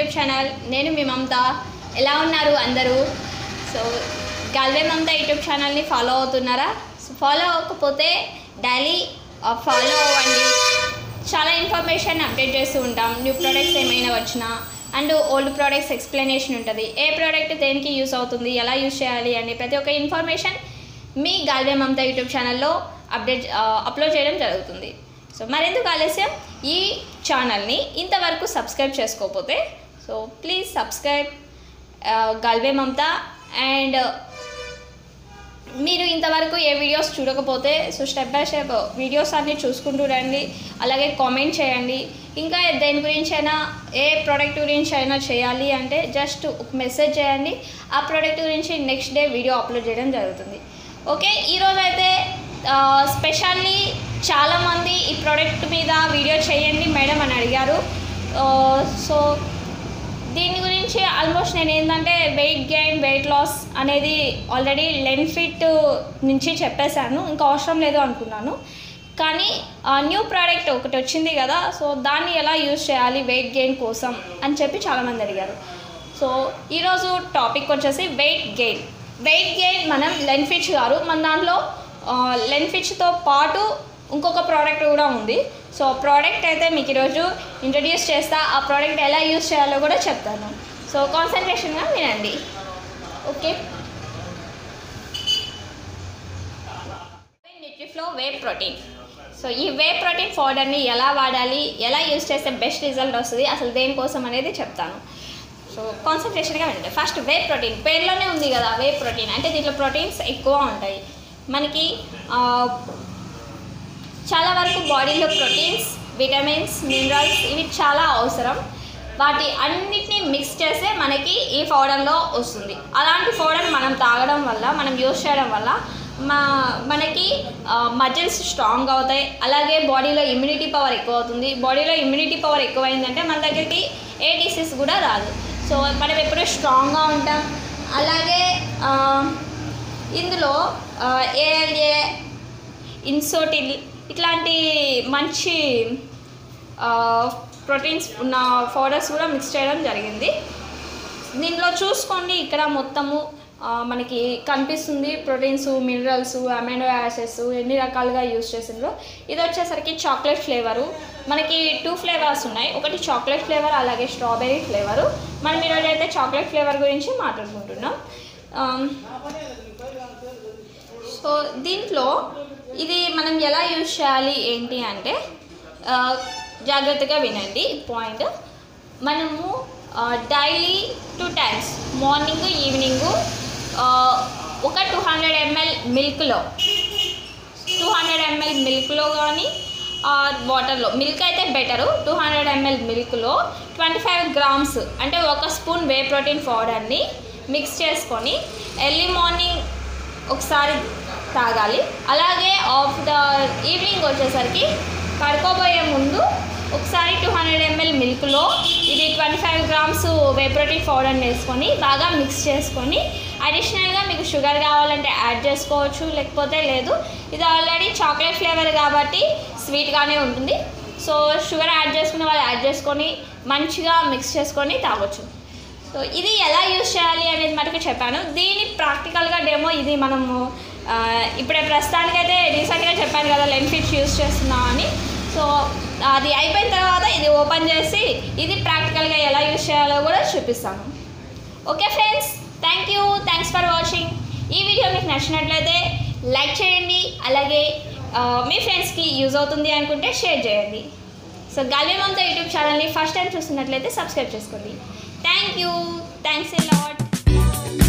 YouTube channel నేను మీ మమత ఎలా ఉన్నారు అందరూ సో గల్వే మమత యూట్యూబ్ ఛానల్ని ఫాలో అవుతున్నారా సో ఫాలో అవ్వకపోతే డైలీ ఫాలో అవ్వండి చాలా ఇన్ఫర్మేషన్ అప్డేట్ చేస్తూ ఉంటాం న్యూ ప్రోడక్ట్స్ ఏమైనా వచ్చినా అండ్ ఓల్డ్ ప్రోడక్ట్స్ ఎక్స్ప్లెనేషన్ ఉంటుంది ఏ ప్రోడక్ట్ దేనికి యూస్ అవుతుంది ఎలా యూస్ చేయాలి అని ప్రతి ఒక్క ఇన్ఫర్మేషన్ మీ గాల్వే మమత యూట్యూబ్ ఛానల్లో అప్డేట్ అప్లోడ్ చేయడం జరుగుతుంది సో మరెందుకు ఆలస్యం ఈ ఛానల్ని ఇంతవరకు సబ్స్క్రైబ్ చేసుకోకపోతే so please subscribe Galve Mamata and మీరు ఇంతవరకు ఏ వీడియోస్ చూడకపోతే so step by step videos అన్నీ చూసుకుంటూ రండి అలాగే కామెంట్ చేయండి ఇంకా దేని గురించి అయినా ఏ ప్రోడక్ట్ గురించి అయినా చేయాలి అంటే జస్ట్ ఒక మెసేజ్ చేయండి ఆ ప్రోడక్ట్ గురించి నెక్స్ట్ డే వీడియో అప్లోడ్ చేయడం జరుగుతుంది ఓకే ఈరోజు అయితే స్పెషల్లీ చాలామంది ఈ ప్రోడక్ట్ మీద వీడియో చేయండి మేడం అని అడిగారు సో దీని గురించి ఆల్మోస్ట్ నేను ఏంటంటే వెయిట్ గెయిన్ వెయిట్ లాస్ అనేది ఆల్రెడీ లెన్ ఫిట్ నుంచి చెప్పేశాను ఇంకా అవసరం లేదు అనుకున్నాను కానీ న్యూ ప్రోడక్ట్ ఒకటి వచ్చింది కదా సో దాన్ని ఎలా యూజ్ చేయాలి వెయిట్ గెయిన్ కోసం అని చెప్పి చాలామంది అడిగారు సో ఈరోజు టాపిక్ వచ్చేసి వెయిట్ గెయిన్ వెయిట్ గెయిన్ మనం లెన్ఫిచ్ గారు మన దాంట్లో లెన్ఫిచ్తో పాటు ఇంకొక ప్రోడక్ట్ కూడా ఉంది సో ప్రోడక్ట్ అయితే మీకు ఈరోజు ఇంట్రడ్యూస్ చేస్తా ఆ ప్రోడక్ట్ ఎలా యూస్ చేయాలో కూడా చెప్తాను సో కాన్సన్ట్రేషన్గా వినండి okay Nutriflow whey protein so ఈ వే ప్రోటీన్ పౌడర్ని ఎలా వాడాలి ఎలా యూస్ చేస్తే బెస్ట్ రిజల్ట్ వస్తుంది అసలు దేనికోసం అనేది చెప్తాను సో కాన్సన్ట్రేషన్గా వినండి ఫస్ట్ వే ప్రోటీన్ పేర్లోనే ఉంది కదా వే ప్రోటీన్ అంటే దీంట్లో ప్రోటీన్స్ ఎక్కువ ఉంటాయి మనకి చాలా వరకు బాడీలో ప్రోటీన్స్ విటమిన్స్ మినరల్స్ ఇవి చాలా అవసరం వాటి అన్నిటినీ మిక్స్ చేస్తే మనకి ఈ పౌడర్లో వస్తుంది అలాంటి పౌడర్ మనం తాగడం వల్ల మనం యూస్ చేయడం వల్ల మా మనకి మజిల్స్ స్ట్రాంగ్ అవుతాయి అలాగే బాడీలో ఇమ్యూనిటీ పవర్ ఎక్కువ అవుతుంది బాడీలో ఇమ్యూనిటీ పవర్ ఎక్కువైందంటే మన దగ్గరికి ఏ డిసీజ్ కూడా రాదు సో మనం ఎప్పుడూ స్ట్రాంగ్గా ఉంటాం అలాగే ఇందులో ఏఎల్ఏ ఇన్సోటిల్ ఇట్లాంటి మంచి ప్రోటీన్స్ ఉన్న పౌడర్స్ కూడా మిక్స్ చేయడం జరిగింది దీనిలో చూసుకోండి ఇక్కడ మొత్తము మనకి కనిపిస్తుంది ప్రోటీన్స్ మినరల్స్ అమైనో యాసిడ్స్ ఎన్ని రకాలుగా యూస్ చేసిండ్రో ఇది వచ్చేసరికి చాక్లెట్ ఫ్లేవరు మనకి టూ ఫ్లేవర్స్ ఉన్నాయి ఒకటి చాక్లెట్ ఫ్లేవర్ అలాగే స్ట్రాబెర్రీ ఫ్లేవరు మనం ఈరోజు అయితే చాక్లెట్ ఫ్లేవర్ గురించి మాట్లాడుకుంటున్నాం సో దీంట్లో ఇది మనం ఎలా యూజ్ చేయాలి ఏంటి అంటే జాగ్రత్తగా వినండి పాయింట్ మనము daily two times morning evening ఒక టూ హండ్రెడ్ ఎంఎల్ మిల్క్లో టూ హండ్రెడ్ ఎంఎల్ మిల్క్లో కానీ వాటర్లో మిల్క్ అయితే బెటరు టూ హండ్రెడ్ ఎంఎల్ మిల్క్లో ట్వంటీ ఫైవ్ గ్రామ్స్ అంటే ఒక స్పూన్ వే ప్రోటీన్ పౌడర్ని మిక్స్ చేసుకొని ఎర్లీ మార్నింగ్ ఒకసారి తాగాలి అలాగే ఆఫ్ ద ఈవినింగ్ వచ్చేసరికి పడుకోబోయే ముందు ఒకసారి టూ హండ్రెడ్ ఎంఎల్ మిల్క్లో ఇది twenty five grams whey protein పౌడర్ని వేసుకొని బాగా మిక్స్ చేసుకొని అడిషనల్గా మీకు షుగర్ కావాలంటే యాడ్ చేసుకోవచ్చు లేకపోతే లేదు ఇది ఆల్రెడీ చాక్లెట్ ఫ్లేవర్ కాబట్టి స్వీట్గానే ఉంటుంది సో షుగర్ యాడ్ చేసుకున్న వాళ్ళు యాడ్ చేసుకొని మంచిగా మిక్స్ చేసుకొని తాగొచ్చు సో ఇది ఎలా యూస్ చేయాలి అనేది మటుకు చెప్పాను దీని ప్రాక్టికల్గా డెమో ఇది మనము ఇప్పుడే ప్రస్తుతానికైతే రీసెంట్గా చెప్పాను కదా లెన్ఫిట్స్ యూస్ చేస్తున్నా అని సో అది అయిపోయిన తర్వాత ఇది ఓపెన్ చేసి ఇది ప్రాక్టికల్గా ఎలా యూస్ చేయాలో కూడా చూపిస్తాను okay friends thank you thanks for watching ఈ వీడియో మీకు నచ్చినట్లయితే లైక్ చేయండి అలాగే మీ ఫ్రెండ్స్కి యూజ్ అవుతుంది అనుకుంటే షేర్ చేయండి సో గల్వీ మమత యూట్యూబ్ ఛానల్ని ఫస్ట్ టైం చూస్తున్నట్లయితే సబ్స్క్రైబ్ చేసుకోండి thank you thanks a lot